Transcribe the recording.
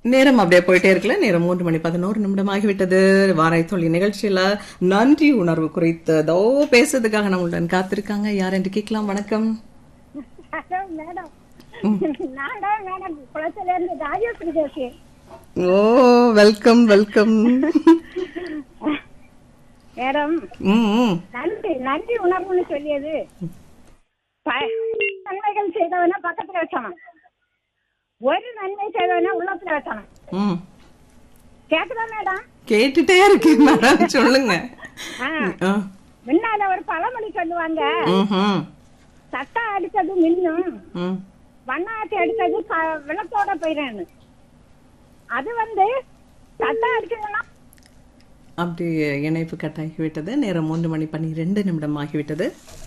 நேரம் அப்படியே போயிட்டே இருக்குல்ல நேரம் மூன்று மணி பதினோரு நிமிடம் ஆகிவிட்டது வாராய் தொழில் நிகழ்ச்சியில நன்றி உணர்வு குறித்து ஏதோ பேசுறதுக்காக நம்மளுடன் காத்திருக்காங்க யார் என்று கேட்கலாம் வணக்கம் ஹலோ மேடம் நான் தான் மேடம் குளத்துல இருந்து ராஜேஸ்வரி பேசுறேன் ஓ வெல்கம் வெல்கம் மேடம் ம் ம். நன்றி நன்றி உணர்வுன்னு சொல்லியது ப- நன்மைகள் செய்தவன பக்கத்துல வச்சான் ஒரு நன்மை செய்தவன உள்ளத்துல வச்சான் ம் கேக்குதா மேடம் கேட்டுட்டே இருக்கேன் மேடம் சொல்லுங்க ஆ, ஆ. முன்னால ஒரு பழமொழி சொல்லுவாங்க ம்ஹும். சட்டை அடிச்சது மின்னும் ம். வண்ணாத்தி அடிச்சது க- விளக்கோட போயிடன்னு அது வந்து சட்டை அடிச்சதுன்னா அப்படி இணைப்பு கட்டாகிவிட்டது நேரம் மூன்று மணி பன்னிரெண்டு நிமிடம் ஆகிவிட்டது